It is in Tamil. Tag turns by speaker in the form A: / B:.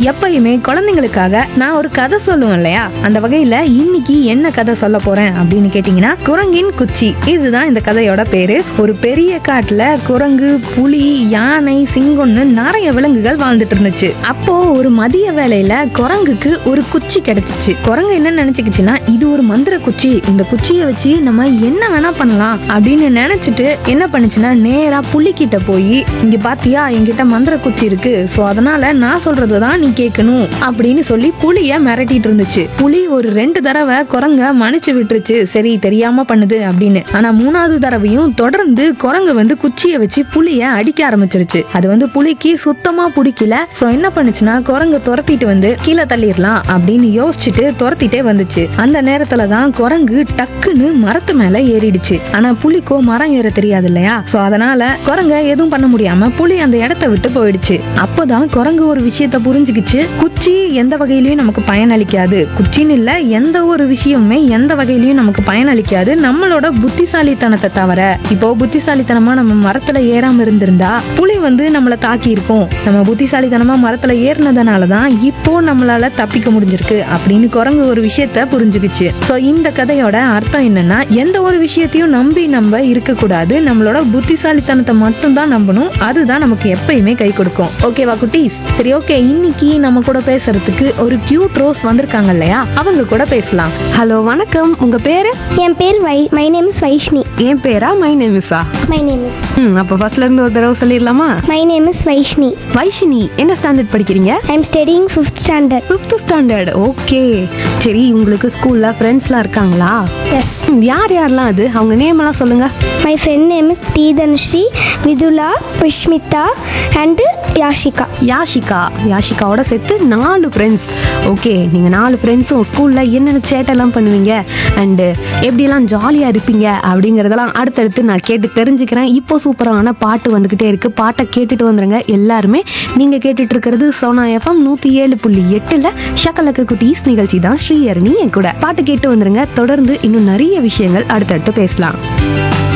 A: எப்பயுமே குழந்தைங்களுக்காக நான் ஒரு கதை சொல்லுவேன் இல்லையா அந்த வகையில இன்னைக்கு என்ன கதை சொல்ல போறேன் அப்படின்னு கேட்டீங்கன்னா குரங்கின் குச்சி இதுதான் இந்த கதையோட பேரு ஒரு பெரிய காட்டுல குரங்கு புலி யானை சிங்கம்னு நிறைய விலங்குகள் வாழ்ந்துட்டு இருந்துச்சு அப்போ ஒரு மதிய வேளையில குரங்குக்கு ஒரு குச்சி கிடைச்சிச்சு குரங்கு என்ன நினைச்சுக்கிச்சுன்னா இது ஒரு மந்திர குச்சி இந்த குச்சியை வச்சு நம்ம என்ன வேணா பண்ணலாம் அப்படின்னு நினைச்சிட்டு என்ன பண்ணுச்சுன்னா நேரா புலிகிட்ட போய் இங்க பாத்தியா என்கிட்ட மந்திர குச்சி இருக்கு சோ அதனால நான் சொல்றது தான் நீ கேட்கணும் அப்படின்னு சொல்லி புலிய மிரட்டிட்டு இருந்துச்சு புலி ஒரு ரெண்டு தடவை குரங்க மன்னிச்சு விட்டுருச்சு சரி தெரியாம பண்ணுது அப்படின்னு ஆனா மூணாவது தடவையும் தொடர்ந்து குரங்கு வந்து குச்சியை வச்சு புலிய அடிக்க ஆரம்பிச்சிருச்சு அது வந்து புலிக்கு சுத்தமா பிடிக்கல சோ என்ன பண்ணுச்சுன்னா குரங்கு துரத்திட்டு வந்து கீழே தள்ளிடலாம் அப்படின்னு யோசிச்சுட்டு துரத்திட்டே வந்துச்சு அந்த நேரத்துல தான் குரங்கு டக்குன்னு மரத்து மேல ஏறிடுச்சு ஆனா புலிக்கோ மரம் ஏற தெரியாது இல்லையா சோ அதனால குரங்க எதுவும் பண்ண முடியாம புலி அந்த இடத்த விட்டு போயிடுச்சு அப்பதான் குரங்கு ஒரு விஷயத்த புரிஞ்சுக்கிச்சு குச்சி எந்த வகையிலயும் நமக்கு பயனளிக்காது குச்சின்னு இல்ல எந்த ஒரு விஷயமுமே எந்த வகையிலயும் நமக்கு பயனளிக்காது நம்மளோட புத்திசாலித்தனத்தை தவிர இப்போ புத்திசாலித்தனமா நம்ம மரத்துல ஏறாம இருந்திருந்தா புலி வந்து நம்மளை தாக்கி இருக்கும் நம்ம புத்திசாலித்தனமா மரத்துல ஏறினதுனால தான் இப்போ நம்மளால தப்பிக்க முடிஞ்சிருக்கு அப்படின்னு குரங்கு ஒரு விஷயத்த புரிஞ்சுக்கிச்சு சோ இந்த கதையோட அர்த்தம் என்னன்னா எந்த ஒரு விஷயத்தையும் நம்பி நம்ம இருக்கக்கூடாது நம்மளோட புத்திசாலித்தனத்தை மட்டும் தான் நம்பணும் அதுதான் நமக்கு எப்பயுமே கை கொடுக்கும் ஓகேவா குட்டீஸ் சரி ஓகே இன்னைக்கு நம்ம கூட பேசுறதுக்கு ஒரு கியூட் ரோஸ் வந்திருக்காங்க இல்லையா அவங்க கூட பேசலாம் ஹலோ வணக்கம் உங்க பேரு
B: என் பேர் வை மை நேம் இஸ் வைஷ்ணி
A: என் பேரா மை நேமிஸா
B: மை நேம் இஸ்
A: ம் அப்போ ஃபர்ஸ்ட்ல இருந்து ஒரு தடவை சொல்லிடலாமா
B: my name is Vaishni
A: Vaishini என்ன ஸ்டாண்டர்ட் படிக்கிறீங்க
B: I am studying fifth standard
A: fifth standard okay சரி உங்களுக்கு ஸ்கூல்ல ஃப்ரெண்ட்ஸ்லாம் இருக்காங்களா
B: எஸ்
A: ம், யார் யாரெல்லாம் அது அவங்க நேம் எல்லாம் சொல்லுங்க
B: my friend name is D Dhanushree Mithula Vishmitha and Yashika
A: Yashika யாஷிகாவோட சேர்த்து நாலு ஃப்ரெண்ட்ஸ் ஓகே நீங்கள் நாலு ஃப்ரெண்ட்ஸும் ஸ்கூலில் என்னென்ன சேட்டெல்லாம் பண்ணுவீங்க அண்டு எப்படியெல்லாம் ஜாலியாக இருப்பீங்க அப்படிங்கிறதெல்லாம் அடுத்தடுத்து நான் கேட்டு தெரிஞ்சுக்கிறேன் இப்போ சூப்பரான பாட்டு வந்துக்கிட்டே இருக்குது பாட்டை கேட்டுட்டு வந்துருங்க எல்லாருமே நீங்கள் கேட்டுட்டு இருக்கிறது சோனா எஃப்எம் நூற்றி ஏழு புள்ளி எட்டில் ஷக்கலக்கு குட்டீஸ் நிகழ்ச்சி தான் ஸ்ரீஹரணி என் கூட பாட்டு கேட்டு வந்துருங்க தொடர்ந்து இன்னும் நிறைய விஷயங்கள் அடுத்தடுத்து பேசலாம்